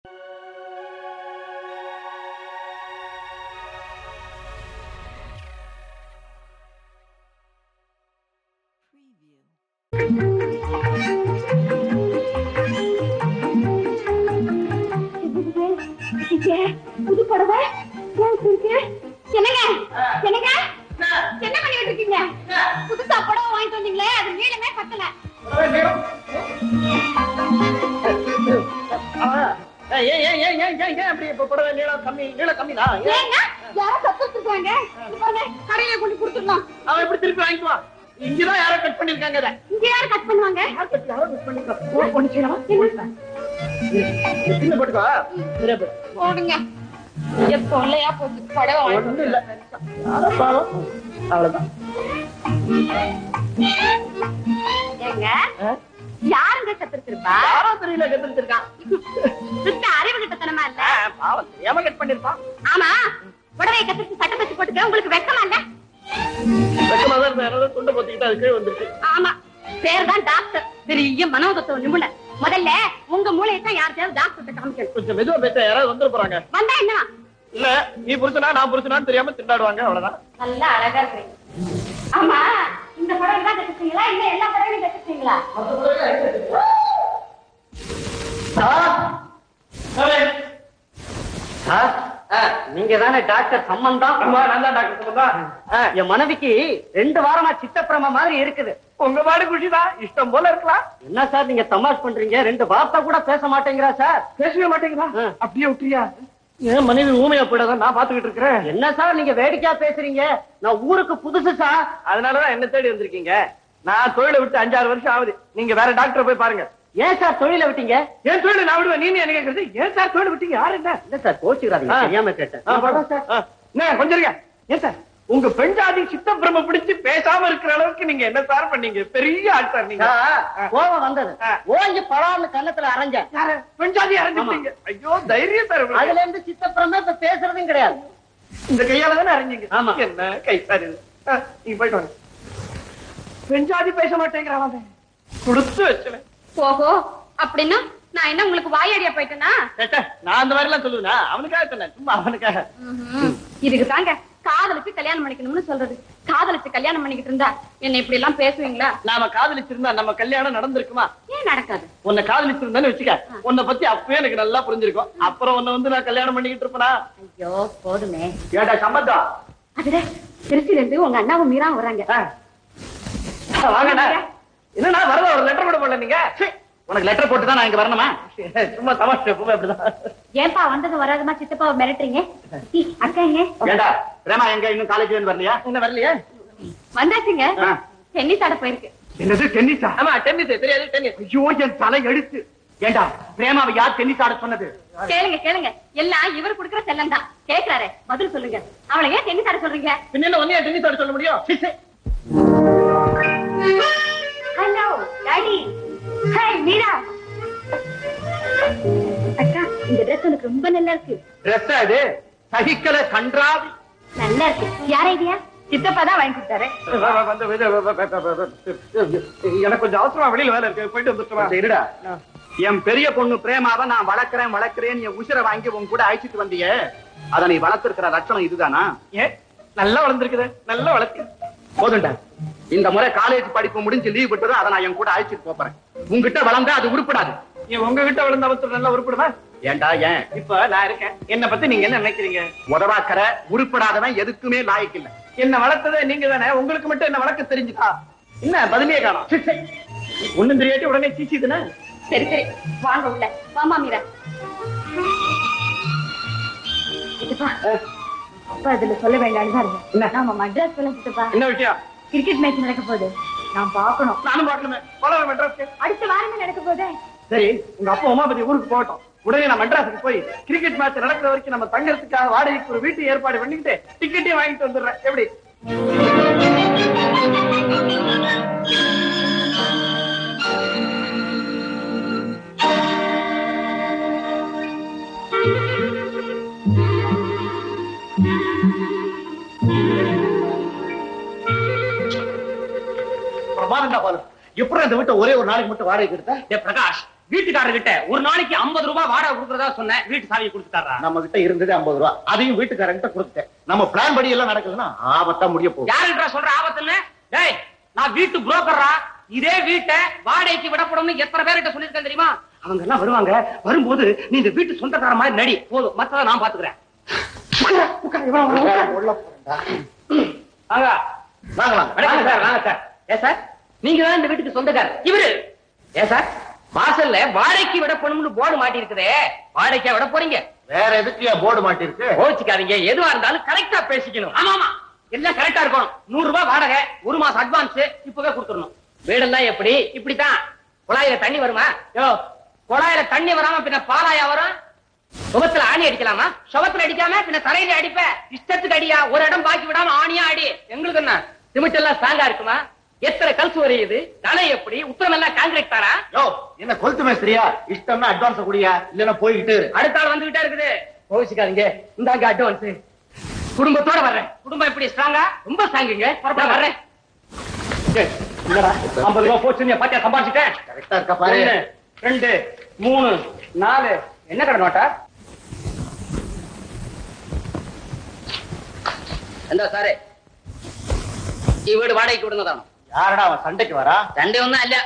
புது புடவை ஏன் இருக்கு என்னங்க என்னங்க என்ன பண்ணிட்டு இருக்கீங்க புதுசா புடவை வாங்கிட்டு வந்தீங்களே அது நீளமே பத்தல ஏன் ஏன் ஏன் ஏன் ஏன் ஏன் அப்படி இப்ப புடவை நீளம் கம்மி நீளம் கம்மி தான் ஏங்க யாரோ சத்தம் இருக்காங்க கடையில கொண்டு கொடுத்துடலாம் அவன் எப்படி திருப்பி வாங்கிக்குவான் இங்கதான் யாரோ கட் பண்ணிருக்காங்க அதை இங்க யாரு கட் பண்ணுவாங்க யார் கட் யாரோ கட் பண்ணிருக்காங்க ஒண்ணு செய்யலாமா சின்ன போட்டுக்கோ சிறப்பு போடுங்க எப்போ இல்லையா போச்சு புடவை வாங்கிட்டு ஒண்ணும் இல்ல யாரோ பாவம் அவ்வளவுதான் ஏங்க ஆ? யாருங்க கத்திருப்பா யாரோ தெரியல கத்திருக்கான் சுத்த அறிவு கிட்டத்தனமா இல்ல பாவம் தெரியாம கட் பண்ணிருப்பான் ஆமா புடவையை கத்திரிச்சு சட்டை தச்சு போட்டுக்க உங்களுக்கு வெக்கமா இல்ல வெக்கமா தான் இருந்தா யாராவது துண்டை பொத்திக்கிட்டு அது கீழே வந்துருச்சு ஆமா பேர் தான் டாக்டர் பெரிய மனோதத்துவ நிபுணர் முதல்ல உங்க மூளையை தான் யார்கிட்டயாவது டாக்டர் காமிக்கணும் கொஞ்சம் மெதுவா பேச யாராவது வந்துட போறாங்க வந்தா என்ன இல்ல நீ புருஷனா நான் புருஷனான்னு தெரியாம திண்டாடுவாங்க அவ்வளவுதான் நல்லா அழகா இருக்கீங்க ஆமா இந்த புடவை தான் கட்டுச்சீங்களா இல்ல எல்லா புடவையும் கட்டுச்சீங்களா நீங்க தானே டாக்டர் சம்பந்தம் ஆமா நான் தான் டாக்டர் சம்பந்தம். ஆ, என் மனைவிக்கு ரெண்டு வாரமா சித்தப்பிரம மாதிரி இருக்குது உங்க பாடு குஷிதான் இஷ்டம் போல இருக்கலாம் என்ன சார் நீங்க தமாஷ் பண்றீங்க ரெண்டு வார்த்தை கூட பேச மாட்டேங்கிறா சார் பேசவே மாட்டேங்கிறா ஆ. அப்படியே விட்டுறியா என் மனைவி ஊமையா போயிடாதான் நான் பாத்துக்கிட்டு இருக்கிறேன் என்ன சார் நீங்க வேடிக்கையா பேசுறீங்க நான் ஊருக்கு புதுசு சார் அதனாலதான் என்ன தேடி வந்திருக்கீங்க நான் தொழிலை விட்டு அஞ்சாறு வருஷம் ஆகுது நீங்க வேற டாக்டர் போய் பாருங்க ஏன் சார் தொழில விட்டீங்க ஏன் தொழிலை நான் விடுவேன் நீ என்ன கேக்குறது ஏன் சார் தொழிலை விட்டீங்க யாரு என்ன இல்ல சார் கோச்சுக்கிறாதீங்க ஆ. தெரியாம கேட்டேன் ஆ, பரவாயில்ல சார். ஆ, என்ன, கொஞ்சம் இருங்க. ஏன் சார் உங்க பெஞ்சாதி சித்த பிரம பிடிச்சு பேசாம இருக்கிற அளவுக்கு நீங்க என்ன சார் பண்ணீங்க பெரிய ஆள் சார் நீங்க சார், கோவம் வந்தது ஆ. ஓங்கி படார்னு கன்னத்துல அரைஞ்சேன் யாரு? பெஞ்சாதி அரைஞ்சிட்டீங்க ஐயோ தைரியம் சார் உங்களுக்கு. அதுல இருந்து சித்தப்பிரமே இப்ப பேசுறதும் கிடையாது இந்த கையால தானே அரைஞ்சீங்க ஆமா. என்ன கை சார் இது ஆ, நீங்க போயிட்டு வாங்க பெஞ்சாதி பேச மாட்டேங்கிறான் அவன். கொடுத்து வச்சுவேன் ஓஹோ அப்படின்னா நான் என்ன உங்களுக்கு வாயாடியா போயிட்டேனா நான் அந்த மாதிரி எல்லாம் சொல்லுவேனா அவனுக்காக சொன்னேன் சும்மா அவனுக்காக இதுக்கு தாங்க காதலிச்சு கல்யாணம் பண்ணிக்கணும்னு சொல்றது காதலிச்சு கல்யாணம் பண்ணிக்கிட்டு இருந்தா என்ன இப்படி எல்லாம் பேசுவீங்களா நாம காதலிச்சிருந்தா நம்ம கல்யாணம் நடந்திருக்குமா ஏன் நடக்காது உன்னை காதலிச்சிருந்தேன்னு வச்சுக்க உன்னை பத்தி அப்பவே எனக்கு நல்லா புரிஞ்சிருக்கும் அப்புறம் உன்னை வந்து நான் கல்யாணம் பண்ணிக்கிட்டு இருப்பேனா ஐயோ போதுமே ஏடா சம்பந்தம் அதுல திருச்சியில இருந்து உங்க அண்ணாவும் மீறாவும் வராங்க ஆ. ஆ, வாங்கண்ணா என்னண்ணா வரல ஒரு லெட்டர் கூட போடல நீங்க சீ, உனக்கு லெட்டர் போட்டு தான் நான் இங்க வரணுமா சும்மா தமாஷ் எப்பவுமே அப்படிதான் ஏன்பா வந்தது வராதுமா சித்தப்பாவை மிரட்டுறீங்க சி, அக்கா எங்க ஏண்டா பிரேமா எங்க இன்னும் காலேஜ் வரலையா என்ன வரலையே வந்தாச்சுங்க ஆ. டென்னிஸ் ஆட போயிருக்கு என்னது டென்னிஸா ஆமா டென்னிஸ் தெரியாது டென்னிஸ் ஐயோ என் தலை எழுத்து ஏண்டா பிரேமாவை யார் டென்னிஸ் ஆட சொன்னது கேளுங்க கேளுங்க எல்லாம் இவர் குடுக்குற செல்லம் தான் கேக்குறாரு பதில் சொல்லுங்க அவளை ஏன் டென்னிஸ் ஆட சொல்றீங்க பின்ன என்ன ஒன்னையா டென்னிஸ் ஆட சொல்ல முடியும் சீ, சீ. ஹலோ டாடி ஹாய் மீரா அக்கா இந்த ட்ரெஸ் உனக்கு ரொம்ப நல்லா இருக்கு ட்ரெஸ் அது சகிக்கல கன்றாவி நல்லா இருக்கு யார் ஐடியா சித்தப்பா தான் வாங்கி கொடுத்தாரு வா, வா, வந்து, இது, வா, வா, வா, வா, வா. எனக்கு கொஞ்சம் அவசரமா வெளியில வேலை இருக்கு போயிட்டு வந்துட்டுமா கொஞ்சம் இருடா என் பெரிய பொண்ணு பிரேமாவை நான் வளர்க்கிறேன் வளர்க்கிறேன் என் உசிரை வாங்கி உன் கூட அழைச்சிட்டு வந்தியே அத நீ வளர்த்திருக்கிற லட்சணம் இதுதானா ஏன் நல்லா வளர்ந்துருக்குது நல்லா வளர்க்கு போதுண்டா இந்த முறை காலேஜ் படிப்பு முடிஞ்சு லீவ் விட்டுறோம் அதை நான் என் கூட அழைச்சிட்டு போறேன் உன்கிட்ட வளர்ந்தா அது உருப்படாது நீ உங்ககிட்ட வளர்ந்த அவசரம் நல்லா உருப்படுமா ஏண்டா ஏன் இப்ப நான் இருக்கேன் என்ன பத்தி நீங்க என்ன நினைக்கிறீங்க உதவாக்கற உருப்படாதவன் எதுக்குமே லாய்க்கு இல்ல என்ன வளர்த்ததே நீங்க தானே உங்களுக்கு மட்டும் என்ன வளர்க்க தெரிஞ்சுதா என்ன பதிலே காணும் ஒண்ணும் தெரியாட்டி உடனே சீச்சி தானே சரி சரி வாங்க உள்ள வாமா மீரா சித்தப்பா அப்பா இதுல சொல்ல வேண்டாம்னு தான் இருக்கேன் நாம மட்ராஸ் போல சித்தப்பா என்ன விஷயம் கிரிக்கெட் மேட்ச் நடக்க போகுது நான் பார்க்கணும் நானும் பார்க்கணுமே போல மெட்ராஸ்க்கு அடுத்த வாரமே நடக்க போதே சரி உங்க அப்பா உமாபதி ஊருக்கு போகட்டும் உடனே நான் மெட்ராஸுக்கு போய் கிரிக்கெட் மேட்ச் நடக்கிற வரைக்கும் நம்ம தங்கறதுக்காக வாடகைக்கு ஒரு வீட்டு ஏற்பாடு பண்ணிக்கிட்டு டிக்கெட்டையும் வாங்கிட்டு வந்துடுறேன் எப்படி பிரமாதண்டா பாலு எப்படி இந்த வீட்டை ஒரே ஒரு நாளைக்கு மட்டும் வாடகைக்கு எடுத்த ஏ பிரகாஷ் வீட்டுக்காரர்கிட்ட ஒரு நாளைக்கு 50 ரூபாய் வாடகை கொடுக்கறதா சொன்னேன் வீட்டு சாவியை கொடுத்துட்டாரா நம்ம கிட்ட இருந்தது ஐம்பது ரூபா அதையும் வீட்டுக்காரங்கிட்ட கொடுத்தேன் நம்ம பிளான் படி எல்லாம் நடக்குதுன்னா ஆபத்தா முடிய போகுது யாருன்றா சொல்ற ஆபத்துன்னு டேய் நான் வீட்டு புரோக்கர்ரா இதே வீட்டை வாடகைக்கு விடப்படும்னு எத்தனை பேர்கிட்ட சொல்லிருக்கேன் தெரியுமா அவங்க எல்லாம் வருவாங்க வரும்போது நீ இந்த வீட்டு சொந்தக்கார மாதிரி நடி போதும் மத்தத நான் பாத்துக்கிறேன் உட்காரு, உட்காரு, இவன் வா, உட்காரு. உள்ள போறேன்டா. வாங்க வாங்க வாங்க வணக்கம் சார் வாங்க சார் ஏ சார் நீங்க தான் இந்த வீட்டுக்கு சொந்தக்காரர் இவரு ஏ சார் வாசல்ல வாடகைக்கு விடப்பணும்னு போர்டு மாட்டி இருக்குதே வாடகைக்கா விட போறீங்க வேற எதுக்கு போர்டு மாட்டிருக்கு கோச்சிக்காதீங்க எதுவா இருந்தாலும் கரெக்டா பேசிக்கணும் ஆமா ஆமா எல்லாம் கரெக்டா இருக்கணும் நூறு ரூபாய் வாடகை ஒரு மாசம் அட்வான்ஸ் இப்பவே கொடுத்துடணும் வீடெல்லாம் எப்படி இப்படித்தான் குழாயில தண்ணி வருமா யோ குழாயில தண்ணி வராம பின்ன பாலாயா வரும் சுகத்துல ஆணி அடிக்கலாமா சுகத்துல அடிக்காம பின்ன தலையில அடிப்ப இஷ்டத்துக்கு அடியா ஒரு இடம் பாக்கி விடாம ஆணியா அடி எங்களுக்கு என்ன சிமெண்ட் எல்லாம் ஸ்ட்ராங்கா இருக்குமா எத்தனை கல்சு வரையுது தலை எப்படி உத்தரம் எல்லாம் காங்கிரீட் தானா யோ என்ன கொளுத்து மேஸ்திரியா இஷ்டம்னா அட்வான்ஸ் குடியா இல்லன்னா போய்கிட்டு இரு. அடுத்த ஆள் வந்துகிட்டே இருக்குது கோவிச்சுக்காதீங்க இந்தாங்க அட்வான்ஸ் குடும்பத்தோட வர்றேன் குடும்பம் எப்படி ஸ்ட்ராங்கா ரொம்ப ஸ்ட்ராங்குங்க பரவாயில்ல வர்றேன் ஏய், என்னடா ஐம்பது ரூபா போச்சு பாத்தியா சம்பாதிச்சிட்டேன் கரெக்டா இருக்கா பாரு ஒண்ணு, ரெண்டு மூணு நாலு என்ன கடை நோட்டா எந்த சாரே ഈ വീട് വാടകയ്ക്ക് വിടുന്നതാണോ யாரடா அவன் சண்டைக்கு வரா രണ്ടേ ഒന്നും അല്ല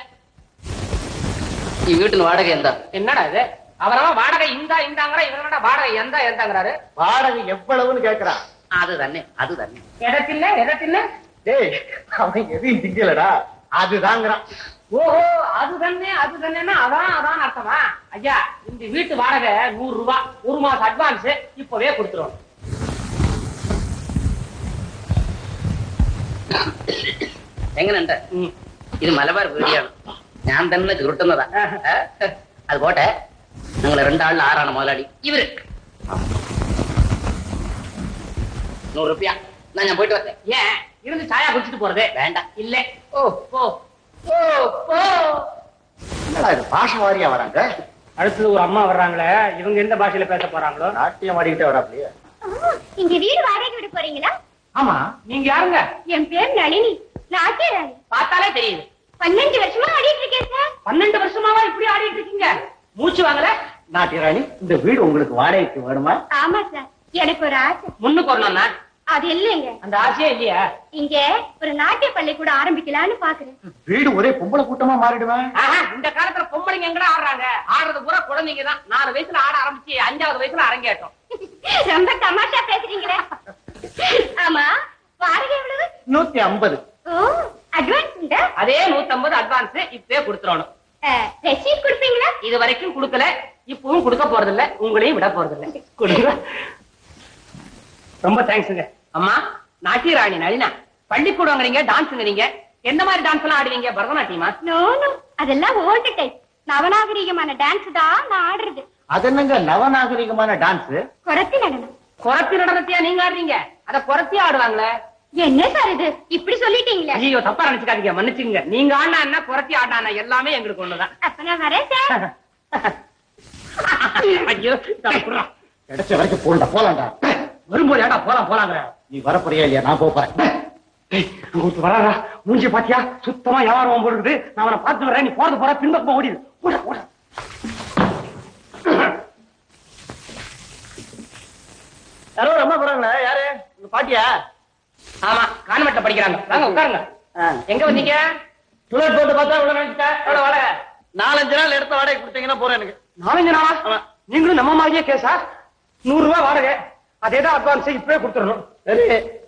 ഈ വീട്ടിന് വാടക എന്താ എന്നടാ ഇത് അവരവൻ വാടക ഇന്താ ഇന്താങ്ങറ ഇവരുടെ വാടക എന്താ എന്താങ്ങறாரு வாடகை எவ்வளவுன்னு கேக்குறான் அது തന്നെ அது തന്നെ இடத்தில்ல இடத்தில்ல டேய் அவன் எதையும் திங்கலடா அதுதாங்கிறான் ஓஹோ அது തന്നെ அது தன்னேன்னா அதான் அதான் அர்த்தமா ஐயா இந்த வீட்டு வாடகை நூறு ரூபாய் ஒரு மாசம் அட்வான்ஸ் இப்பவே கொடுத்துருவோம் എങ്ങനെയുണ്ട് ഇത് മലബാർ വീടിയാണ് ഞാൻ തന്നെ ചുരുട്ടുന്നതാ ഏ? അത് പോട്ടെ നിങ്ങൾ രണ്ടാളിൽ ആറാണ് മുതലാളി ഇവര് നൂറ് റുപ്യ എന്നാ ഞാൻ പോയിട്ട് വരട്ടെ ஏன் இருந்து சாயா குடிச்சிட்டு போறதே വേണ്ട இல்ல ஓ போ ஓ போ என்னடா இது பாஷ வாரியா வராங்க அடுத்தது ஒரு அம்மா வர்றாங்களே இவங்க எந்த பாஷையில பேச போறாங்களோ நாட்டியம் ஆடிக்கிட்டே வராப்லையே இங்க வீடு வாடகைக்கு விட போறீங்களா ஆமா நீங்க யாருங்க என் பேர் நளினி நாட்டியராணி பார்த்தாலே தெரியுது பன்னெண்டு வருஷமா ஆடிட்டு இருக்கேன் சார் பன்னெண்டு வருஷமாவா இப்படி ஆடிட்டு இருக்கீங்க மூச்சு வாங்கல நாட்டியராணி இந்த வீடு உங்களுக்கு வாடகைக்கு வேணுமா ஆமா சார் எனக்கு ஒரு ஆசை முன்னுக்கு வரணும்னா அது இல்லைங்க அந்த ஆசையே இல்லையா இங்க ஒரு நாட்டிய பள்ளிக்கூடம் ஆரம்பிக்கலாம்னு பாக்குறேன் வீடு ஒரே பொம்பளை கூட்டமா மாறிடுவேன் ஆஹா, இந்த காலத்துல பொம்பளைங்க எங்கடா ஆடுறாங்க ஆடுறது பூரா குழந்தைங்க தான் நாலு வயசுல ஆட ஆரம்பிச்சு அஞ்சாவது வயசுல அரங்கேற்றோம் ரொம்ப தமாஷா பேசுறீங்களே ஆமா வாடகை எவ்வளவு நூத்தி ஐம்பது ஓ அட்வான்ஸ் உண்டா அதே நூத்தம்பது அட்வான்ஸ் இப்பவே கொடுத்துடணும் ரெசீட் கொடுப்பீங்களா இது வரைக்கும் கொடுக்கல இப்பவும் கொடுக்க போறது இல்ல உங்களையும் விட போறது இல்ல கொடுங்க ரொம்ப தேங்க்ஸுங்க அம்மா நாட்டிய ராணி நளினா பள்ளிக்கூடங்கிறீங்க டான்ஸ்ங்கிறீங்க எந்த மாதிரி டான்ஸ் எல்லாம் ஆடுவீங்க பரதநாட்டியமா நோ நோ அதெல்லாம் ஓல்டு டைப் நவநாகரிகமான டான்ஸ் தான் நான் ஆடுறது அது என்னங்க நவநாகரிகமான டான்ஸ் குரத்தி நடனம் குறத்தி நடனத்தையா நீங்க ஆடுறீங்க அத குறத்தி ஆடுவாங்களே என்ன சார் இது இப்படி சொல்லிட்டீங்களே ஐயோ தப்பா நினைச்சுக்காதீங்க மன்னிச்சுங்க நீங்க ஆடினா என்ன குறத்தி ஆடினா எல்லாமே எங்களுக்கு ஒண்ணுதான் அப்ப நான் வரேன் சார் ஐயோ தப்புறா. கிடைச்ச வரைக்கும் போண்டா போலாம்டா வரும்போது ஏடா போலாம் போலாங்க நீ வரப்போறியா இல்லையா நான் போறேன் உங்களுக்கு வராதா மூஞ்சி பாத்தியா சுத்தமா வியாபாரம் போடுது நான் அவனை பார்த்து வரேன் நீ போறது போற பின்பக்கமா ஓடிடு ஓட ஓட யாரோ அம்மா போறாங்களா யாரு உங்க பாட்டியா ஆமா கான்வென்ட்ல படிக்கிறாங்க வாங்க உட்காருங்க எங்க வந்தீங்க துளட் போட்டு பார்த்தா உள்ள நினைச்சிட்டா எவ்வளவு வாடகை நாலஞ்சு நாள் எடுத்த வாடகை கொடுத்தீங்கன்னா போறேன் எனக்கு நாலஞ்சு நாளா நீங்களும் நம்ம மாதிரியே கேஸா நூறு ரூபாய் வாடகை அதேதான் அட்வான்ஸ் இப்பவே கொடுத்துடணும் சரி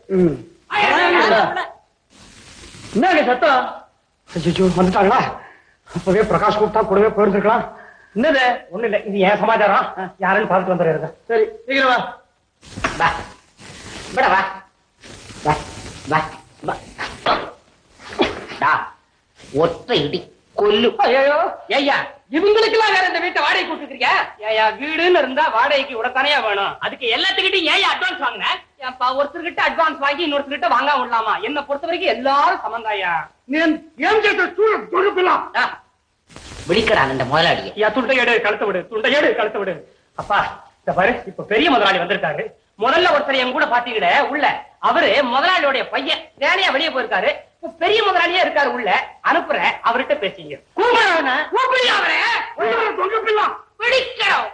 என்னங்க சத்தம் ஐயோ வந்துட்டாங்களா அப்பவே பிரகாஷ் கூப்பிட்டா கூடவே போயிருந்துருக்கலாம் என்னது ஒண்ணு இல்ல இது என் சமாச்சாரம் யாருன்னு பார்த்துட்டு வந்துடுறாங்க சரி சீக்கிரம் வா வா விட வா வா வா வா டா, ஒற்றை இடி கொல்லு ஐயோ ஐயா இவங்களுக்கெல்லாம் வேற இந்த வீட்டை வாடகை கொடுத்துருக்கீங்க ஏயா வீடுன்னு இருந்தா வாடகைக்கு விடத்தானே வேணும் அதுக்கு எல்லாத்துக்கிட்டையும் ஏன் அட்வான்ஸ் வாங்கினேன் ஏன்பா ஒருத்தர்கிட்ட அட்வான்ஸ் வாங்கி இன்னொருத்தர்கிட்ட வாங்காம விடலாமா என்ன பொறுத்த வரைக்கும் எல்லாரும் சமந்தாயா ஏன் கேட்ட சூழ தொழுப்பிலாம் விழிக்கடா இந்த முதலாளியை யா துண்டை எடு கழுத்து விடு துண்டை எடு கழுத்து விடு அப்பா இந்த பாரு இப்ப பெரிய முதலாளி வந்திருக்காரு முதல்ல ஒருத்தர் என் கூட பாத்தீங்கட உள்ள அவரு முதலாளியோடைய பையன் வேலையா வெளியே போயிருக்காரு இப்ப பெரிய முதலாளியே இருக்காரு உள்ள அனுப்புறேன் அவர்கிட்ட பேசிங்க கூப்பிடுங்க அவரை பிடிக்கிறோம்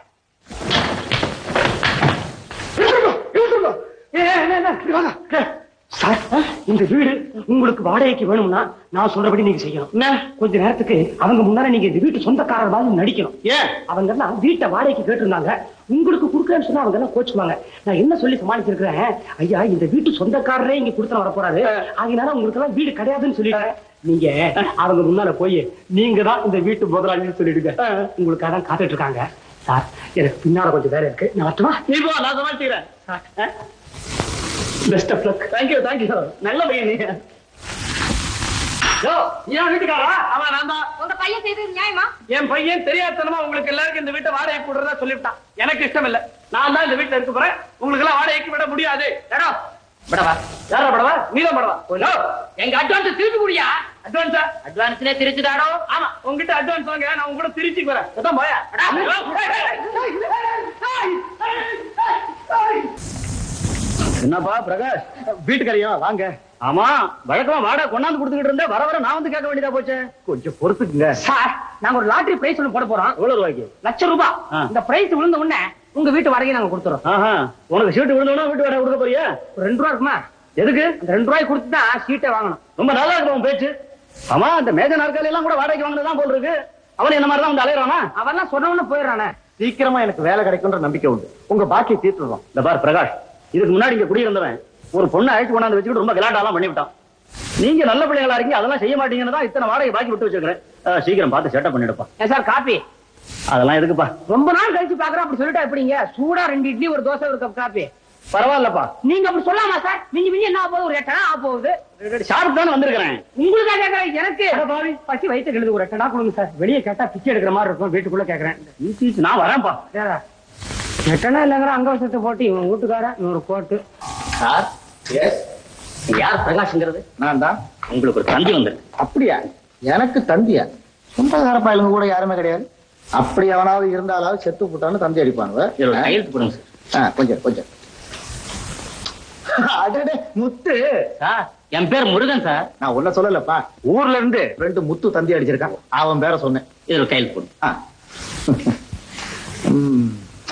சார் இந்த வீடு உங்களுக்கு வாடகைக்கு வேணும்னா நான் சொல்றபடி நீங்க செய்யணும் என்ன கொஞ்ச நேரத்துக்கு அவங்க முன்னால நீங்க இந்த வீட்டு சொந்தக்காரர் மாதிரி நடிக்கணும் ஏன் அவங்க எல்லாம் வீட்டை வாடகைக்கு கேட்டிருந்தாங்க உங்களுக்கு கொடுக்கறேன்னு சொன்னா அவங்க எல்லாம் கோச்சுக்குவாங்க நான் என்ன சொல்லி சமாளிச்சிருக்கிறேன் ஐயா இந்த வீட்டு சொந்தக்காரரே இங்க கொடுத்து வர போறாரு அதனால உங்களுக்கு எல்லாம் வீடு கிடையாதுன்னு சொல்லிட்டேன் நீங்க அவங்க முன்னால போய் நீங்க தான் இந்த வீட்டு முதலாளின்னு சொல்லிடுங்க உங்களுக்காக தான் காத்துட்டு இருக்காங்க சார் எனக்கு பின்னால கொஞ்சம் வேலை இருக்கு நான் வரட்டுமா நீ போ நான் சமாளிச்சுக்கிறேன் best of luck thank you thank you நல்ல பையன் நீங்க யோ ஏன் வீட்டுக்காரா அவன் நான் தான் உங்க பையன் செய்தது நியாயமா என் பையன் தெரியாதனமா உங்களுக்கு எல்லாருக்கும் இந்த வீட்டை வாடகை போடுறதா சொல்லிவிட்டான் எனக்கு இஷ்டம் இல்ல நான் தான் இந்த வீட்டுல இருக்க போறேன் உங்களுக்கு எல்லாம் வாடகைக்கு விட முடியாது ஏடா படவா யாரா படவா நீதான் படவா யோ, எங்க அட்வான்ஸ் திருப்பி குடியா அட்வான்ஸா அட்வான்ஸ்னே திருச்சுதாடோ ஆமா உங்ககிட்ட அட்வான்ஸ் வாங்க நான் உங்க கூட திருச்சிக்கு வரேன் அதான் போயா என்னப்பா பிரகாஷ் வீட்டுக்காரியா வாங்க ஆமா வழக்கமா வாடகை கொண்டாந்து கொடுத்துக்கிட்டு இருந்தேன் வர வர நான் வந்து கேட்க வேண்டியதா போச்சு கொஞ்சம் பொறுத்துக்குங்க சார் நாங்க ஒரு லாட்டரி பிரைஸ் ஒண்ணு போட போறோம் எவ்வளவு ரூபாய்க்கு லட்சம் ரூபாய் ஆ. இந்த பிரைஸ் விழுந்த உடனே உங்க வீட்டு வாடகை நாங்க கொடுத்துறோம் ஆஹா உனக்கு சீட்டு விழுந்தோன்னா வீட்டு வாடகை கொடுக்க போறியா ஒரு ரெண்டு ரூபா இருக்குமா எதுக்கு அந்த ரெண்டு ரூபாய் கொடுத்து தான் சீட்டை வாங்கணும் ரொம்ப நல்லா இருக்கு உன் பேச்சு ஆமா அந்த மேஜ நாற்காலி எல்லாம் கூட வாடகைக்கு வாங்கினதான் போல் இருக்கு அவன் என்ன மாதிரி தான் வந்து அலையறானா அவெல்லாம் சொன்னவன போயிடுறானே சீக்கிரமா எனக்கு வேலை கிடைக்கும்ன்ற நம்பிக்கை உண்டு உங்க பாக்கி தீர்த்துறோம் இந்த பார் பிரகாஷ் இதுக்கு முன்னாடி இங்க குடியிருந்தவன் ஒரு பொண்ணை அழைச்சு கொண்டாந்து வச்சுக்கிட்டு ரொம்ப கலாட்டாலாம் பண்ணி விட்டான் நீங்க நல்ல பிள்ளைகளா இருக்கீங்க அதெல்லாம் செய்ய மாட்டீங்கன்னு தான் இத்தனை வாடகை பாக்கி விட்டு வச்சிருக்கிறேன் அஹ், சீக்கிரம் பார்த்து செட்டப் பண்ணிடுப்பா ஏன் சார் காப்பி அதெல்லாம் எதுக்குப்பா ரொம்ப நாள் கழிச்சு பாக்குறோம் அப்படி சொல்லிட்டா எப்படிங்க சூடா ரெண்டு இட்லி ஒரு தோசை ஒரு கப் காப்பி பரவாயில்லப்பா நீங்க அப்படி சொல்லாமா சார் மிஞ்சி மிஞ்சி என்ன ஆக போகுது ஒரு எட்டனா ஆக போகுது ஷார்ப் தான் வந்திருக்கிறேன் உங்களுக்கா கேக்குறேன் எனக்கு பசி வயிற்று கெழுது ஒரு எட்டனா கொடுங்க சார் வெளியே கேட்டா பிச்சை எடுக்கிற மாதிரி இருக்கும் வீட்டுக்குள்ள கேக்குறேன் ஈ, நான் வரேன்ப்பா ஏடா, எட்டனா இல்லங்கிற அங்கவசத்தை போட்டு இவன் வீட்டுக்காரன் இவன் ஒரு கோட்டு சார் யார் பிரகாஷ்ங்கிறது நான் தான் உங்களுக்கு ஒரு தந்தி வந்திருக்கு அப்படியா எனக்கு தந்தியா சொந்தக்கார பயலுங்க கூட யாருமே கிடையாது அப்படி எவனாவது இருந்தாலாவது செத்து போட்டான்னு தந்தி அடிப்பாங்க இதுல ஒரு கையெழுத்து போடுங்க சார் ஆ, கொஞ்சம் கொஞ்சம் அடடே முத்து சார் என் பேர் முருகன் சார் நான் உன்ன சொல்லலப்பா ஊர்ல இருந்து ரெண்டு முத்து தந்தி அடிச்சிருக்கான் அவன் பேர சொன்னேன் இதுல ஒரு கையெழுத்து போடுங்க ஆ. ம்.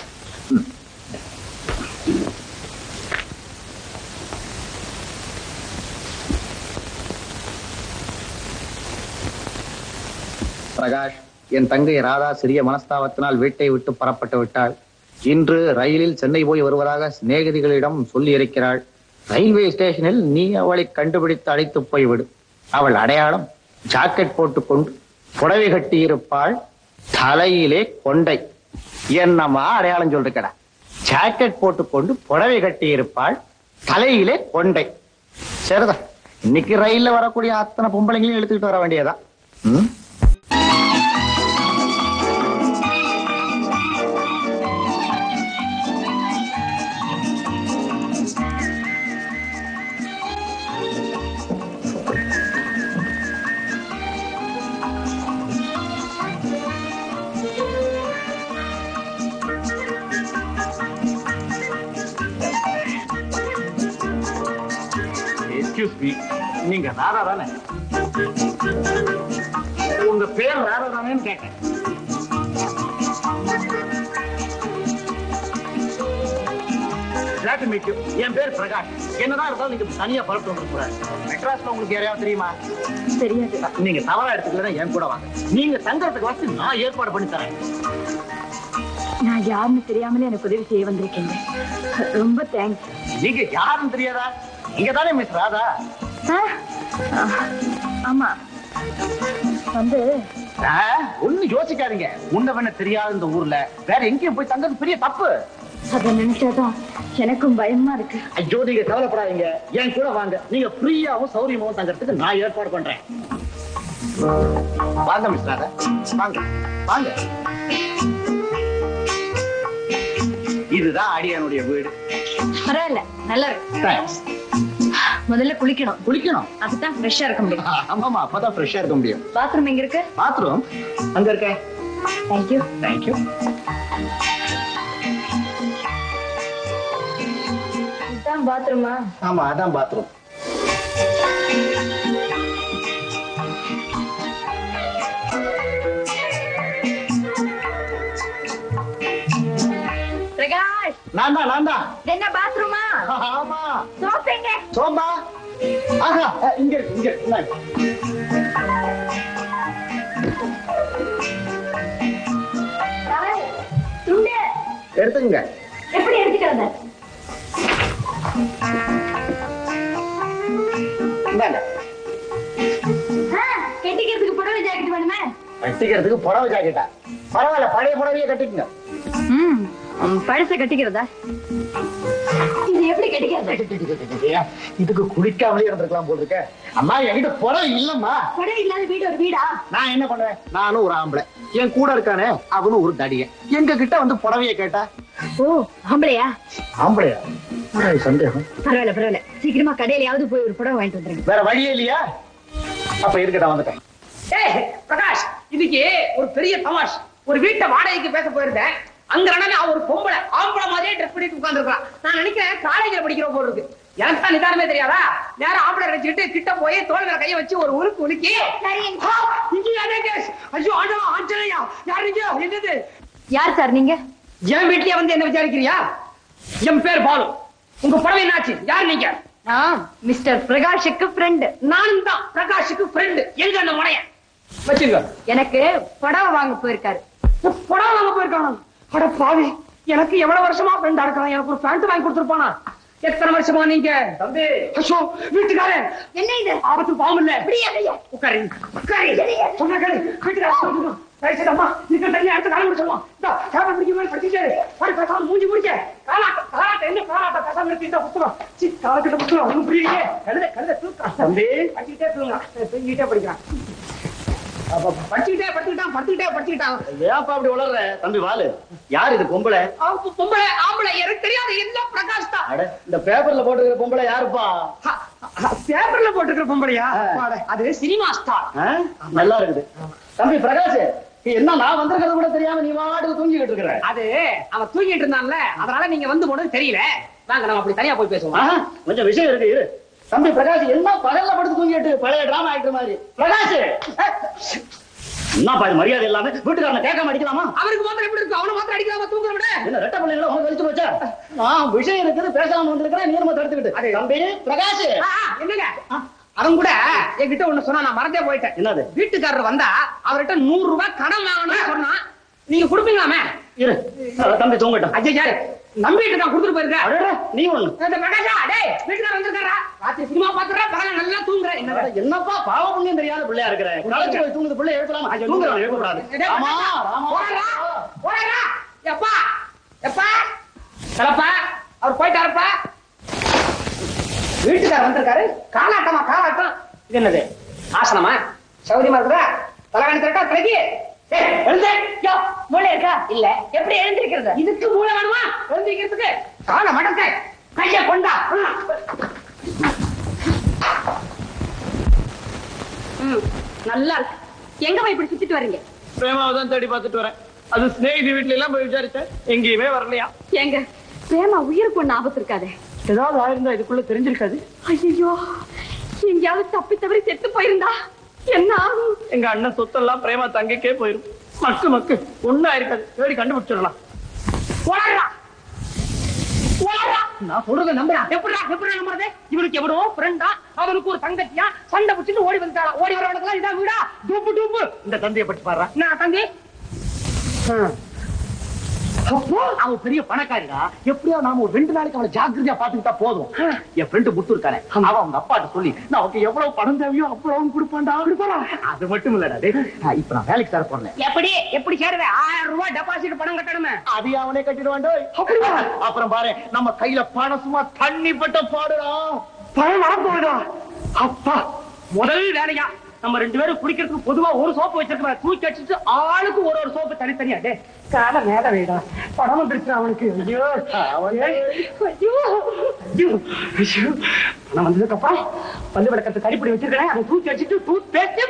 பிரகாஷ் என் தங்கை ராதா சிறிய மனஸ்தாபத்தினால் வீட்டை விட்டு புறப்பட்டு விட்டாள் இன்று ரயிலில் சென்னை போய் வருவதாக சிநேகிதிகளிடம் சொல்லி இருக்கிறாள் ரயில்வே ஸ்டேஷனில் நீ அவளை கண்டுபிடித்து அழைத்து போய்விடு அவள் அடையாளம் ஜாக்கெட் போட்டுக்கொண்டு புடவை கட்டி இருப்பாள் தலையிலே கொண்டை என்னம்மா அடையாளம் சொல்றக்கடா ஜாக்கெட் போட்டுக்கொண்டு புடவை கட்டி இருப்பாள் தலையிலே கொண்டை சரிதான் இன்னைக்கு ரயில்ல வரக்கூடிய அத்தனை பொம்பளைங்களையும் எடுத்துக்கிட்டு வர வேண்டியதா ம் எக்ஸ்கியூஸ் மீ நீங்க ராதா தானே உங்க பேர் ராதா தானேன்னு கேட்டேன் Glad to meet you. என் பேர் பிரகாஷ் என்னதான் இருந்தாலும் நீங்க தனியா பரப்பு வந்துருக்கூடாது மெட்ராஸ்ல உங்களுக்கு யாரையாவது தெரியுமா தெரியாது நீங்க தவறா எடுத்துக்கல என் கூட வாங்க நீங்க தங்கறதுக்கு வசதி நான் ஏற்பாடு பண்ணி தரேன் நான் யாருன்னு தெரியாமலே எனக்கு உதவி செய்ய வந்திருக்கீங்க ரொம்ப தேங்க்ஸ் நீங்க யாரும் தெரியாதா நீங்க தானே மிஸ் ராதா ஆமா வந்து ஆ, ஒண்ணும் யோசிக்காதீங்க உன்ன வேண தெரியாத இந்த ஊர்ல வேற எங்கேயும் போய் தங்கிறது பெரிய தப்பு அதை நினைச்சாதான் எனக்கும் பயமா இருக்கு ஐயோ நீங்க கவலைப்படாதீங்க என் கூட வாங்க நீங்க ஃப்ரீயாவும் சௌரியமாவும் தங்கறதுக்கு நான் ஏற்பாடு பண்றேன் வாங்க மிஸ் ராதா வாங்க வாங்க இதுதான் அடியானுடைய வீடு பரவாயில்ல நல்லா இருக்கு தேங்க்ஸ் முதல்ல குளிக்கணும் குளிக்கணும் அப்பதான் ஃப்ரெஷ்ஷா இருக்க முடியும் ஆமாமா அப்பதான் ஃப்ரெஷ்ஷா இருக்க முடியும் பாத்ரூம் எங்க இருக்கு பாத்ரூம் அங்க இருக்கேன் தேங்க்யூ தேங்க்யூ இதுதான் பாத்ரூமா ஆமா அதான் பாத்ரூம் பிரகாஷ் நான் தான் நான் தான் என்ன பாத்ரூமா ஆமா சோப்பேங்க சோம்பா ஆஹா அஹ், இங்க இருக்கு, இங்க இருக்கு. இந்தாங்க. துண்டு எடுத்துங்க எப்படி எடுத்துட்டு வந்த இந்தாங்க ஆ, கட்டிக்கிறதுக்கு புடவை ஜாக்கெட் வேணுமே கட்டிக்கிறதுக்கு புடவை ஜாக்கெட்டா பரவாயில்ல பழைய புடவையே கட்டிக்கங்க ம் பழச கட்டிக்கிறதா இது எப்படி கட்டிக்கிறது ஐயா, இதுக்கு குளிக்காமலே இருந்திருக்கலாம் போல் இருக்க அம்மா என்கிட்ட புடவை இல்லம்மா புடவை இல்லாத வீடு ஒரு வீடா நான் என்ன பண்ணுவேன் நானும் ஒரு ஆம்பளை என் கூட இருக்கானே அவனும் ஒரு தடியன் எங்க கிட்ட வந்து புடவைய கேட்டா ஓ ஆம்பளையா ஆம்பளையா என்னடா இது சந்தேகம் பரவாயில்ல பரவாயில்ல சீக்கிரமா கடையிலயாவது போய் ஒரு புடவை வாங்கிட்டு வந்துருங்க வேற வழியே இல்லையா அப்ப இருக்கட்டும் வந்துட்டேன் ஏய் பிரகாஷ் இன்னைக்கு ஒரு பெரிய தமாஷ் ஒரு வீட்டை வாடகைக்கு பேச போயிருந்தேன் அங்க நடந்து அவன் ஒரு பொம்பளை ஆம்பளை மாதிரியே ட்ரெஸ் பண்ணிட்டு உட்கார்ந்துருக்கான் நான் நினைக்கிறேன் காலேஜ்ல படிக்கிற போல இருக்கு எனக்கு தான் நிதானமே தெரியாதா நேரம் ஆம்பளை நினைச்சுட்டு கிட்ட போய் தோல் மேல கைய வச்சு ஒரு உருக்கு உலுக்கி ஆ, இங்க யாரே கேஸ் ஐயோ ஆண்டவா ஆஞ்சனையா யார் நீங்க என்னது யார் சார் நீங்க என் வீட்லயே வந்து என்ன விசாரிக்கிறியா என் பேர் பாலு உங்க புடவை என்னாச்சு யார் நீங்க நான் மிஸ்டர் பிரகாஷுக்கு ஃப்ரெண்ட் நானும் தான் பிரகாஷுக்கு ஃப்ரெண்டு எங்க அந்த முனையன் வச்சுங்க எனக்கு புடவை வாங்க போயிருக்காரு புடவை வாங்க போயிருக்கானா அட பாவி எனக்கு எவ்வளவு வருஷமா ஃப்ரெண்டா இருக்கான் எனக்கு ஒரு பேண்ட் வாங்கி கொடுத்துருப்பானா எத்தனை வருஷமா நீங்க தம்பி ஐயோ வீட்டுக்காரன் என்ன இது ஆபத்து பாவம் இல்ல அப்படியே கையா உட்காரு உட்காரு சொன்னா கேளு வீட்டுக்காரன் தயவுசெய்து அம்மா இதுக்கு தனியா எடுத்து காலம் முடிச்சிடலாம் இந்த கேமரா பிடிக்க மாதிரி படிச்சுட்டு படி பேசாம மூஞ்சி முடிக்க காலாட்டம் காலாட்டம் என்ன காலாட்டம் பேசாம நிறுத்தி இந்த புத்தகம் சி காலக்கிட்ட புத்தகம் ஒன்றும் புரியலையே கழுத கழுத தூக்கம் தம்பி படிச்சுட்டே தூங்க தூங்கிட்டே படிக்கிறான் அப்ப படிச்சுக்கிட்டே படிச்சுக்கிட்டான் படிச்சுக்கிட்டே படிச்சுக்கிட்டான் ஏன்ப்பா அப்படி வளர்ற தம்பி வாலு யார் இது பொம்பளை ஆ, பொம்பளை ஆம்பளை எனக்கு தெரியாத எல்லாம் பிரகாஷ் தான் அட இந்த பேப்பர்ல போட்டுக்கிற பொம்பளை யாருப்பா ஹ, ஹ, பேப்பர்ல போட்டுக்கிற பொம்பளையா ஆ. பாரு, அது சினிமா ஸ்டார் ஆ? நல்லா இருக்குது தம்பி பிரகாஷ் என்ன நான் வந்திருக்கிறது கூட தெரியாம நீ வாட்டுக்கு தூங்கிக்கிட்டு இருக்கிற அது அவன் தூங்கிட்டு இருந்தான்ல அதனால நீங்க வந்து போனது தெரியல வாங்க நம்ம அப்படி தனியா போய் பேசுவோம் ஆஹா, கொஞ்சம் விஷயம் இருக்கு இரு தம்பி பிரகாஷ் என்ன பகல்ல படுத்து தூங்கிட்டு பழைய டிராமா ஆயிட்டு மாதிரி பிரகாஷ் என்னப்பா இது மரியாதை இல்லாம வீட்டுக்காரனை கேட்காம அடிக்கலாமா அவருக்கு மாத்திரம் எப்படி இருக்கு அவனை மாத்திரம் அடிக்காம தூங்குற விட என்ன ரெட்ட பிள்ளைங்கள உனக்கு வலிச்சு போச்சா நான் விஷயம் இருக்குது பேசாம வந்திருக்கிறேன் நீ நம்ம தடுத்துக்கிட்டு தம்பி பிரகாஷ் ஆ, ஆ, என்னங்க அவன் கூட என்கிட்ட ஒண்ணு சொன்னா நான் மறந்தே போயிட்டேன் என்னது? வீட்டுக்காரர் வந்தா அவர்கிட்ட நூறு ரூபாய் கடன் வாங்கணும்னு சொன்னா நீங்க கொடுப்பீங்களாமே இரு அஹ் தம்பி தூங்கட்டும் ஐயா நம்பிட்டு நான் கொடுத்துட்டு போயிருக்கேன் அடடே, நீ ஒண்ணு இந்த பிரகாஷா டேய் வீட்டுக்காரர் வந்திருக்காரா ராத்திரி சினிமா பாத்துறா பகல நல்லா தூங்குறேன் என்ன அட, என்னப்பா பாவ புண்ணியம் தெரியாத பிள்ளையா இருக்கிற களைச்சு போய் தூங்குது பிள்ளை எழுப்பலாமா தூங்குறவன் எழுப்பக்கூடாது ராமா ராமா போறா போறா எப்பா எப்பா கலப்பா அவர் போயிட்டாருப்பா வீட்டுக்காரர் வந்திருக்காரு காலாட்டமா காலாட்டம் இது என்னது ஆசனமா சௌரியமா இருக்குதா தலைகாணி திரட்டா தலைக்கு ஏய், எழுந்து. யோ, மூளை இருக்கா இல்ல எப்படி எழுந்திருக்கிறது இதுக்கு மூளை வேணுமா எழுந்திருக்கிறதுக்கு காலை மடக்க கைய கொண்டா ம், நல்லா இருக்கு எங்க போய் இப்படி சுத்திட்டு வர்றீங்க பிரேமாவை தான் தேடி பார்த்துட்டு வரேன் அது ஸ்நேகிதி வீட்ல எல்லாம் போய் விசாரிச்சேன் எங்கேயுமே வரலையா ஏங்க பிரேமா உயிருக்கு ஒண்ணு ஆபத்து இருக்காதே ஏதாவது ஆயிருந்தா இதுக்குள்ள தெரிஞ்சிருக்காது ஐயோ எங்கேயாவது தப்பி தவறி செத்து போயிருந்தா என்ன ஆகும் எங்க அண்ணன் சொத்தெல்லாம் பிரேமா தங்கைக்கே போயிரும் மக்கு மக்கு ஒண்ணா இருக்காது தேடி கண்டுபிடிச்சிடலாம் போடா போடா நான் சொல்றத நம்புறா எப்படிடா எப்படி நம்புறது இவனுக்கு எவனோ ஃப்ரெண்டா அவனுக்கு ஒரு தங்கச்சியா சண்டை பிடிச்சிட்டு ஓடி வந்துட்டாளா ஓடி வரவனுக்கு இதான் வீடா டூப்பு டூப்பு இந்த தந்தையை பற்றி பாடுறா நான் தங்கி அப்போ அவன் பெரிய பணக்காரிடா எப்படியோ நாம ஒரு ரெண்டு நாளைக்கு அவனை ஜாக்கிரதையா பாத்துக்கிட்டா போதும் என் ஃப்ரெண்டு முத்து இருக்கானே அவன் அவங்க அப்பாட்ட சொல்லி நான் அவனுக்கு எவ்வளவு பணம் தேவையோ அவ்வளவு கொடுப்பான்டா கொடுப்பானா அது மட்டும் இல்லடா டேய் நான் இப்ப நான் வேலைக்கு தர போறேன் எப்படி எப்படி சேருவே ஆயிரம் ரூபாய் டெபாசிட் பணம் கட்டணுமே அது அவனே கட்டிடுவான் டேய். அப்படியா அப்புறம் பாரு நம்ம கையில பணம் சும்மா தண்ணி பட்ட பாடுடா பணம் வரப்போகுதா அப்பா முதல் வேலையா நம்ம ரெண்டு பேரும் குடிக்கிறதுக்கு பொதுவா ஒரு சோப்பு வச்சிருக்கோம் தூக்கி அடிச்சுட்டு ஆளுக்கு ஒரு ஒரு சோப்பு தனித்தனியா டே கால மேல வேடா பணம் வந்துருச்சு அவனுக்கு ஐயோ அவனே ஐயோ ஐயோ ஐயோ பணம் வந்ததுக்கு அப்புறம் பல்லு விளக்கத்தை கறிப்படி வச்சிருக்கேன் அதை தூக்கி அடிச்சுட்டு டூத் பேஸ்ட்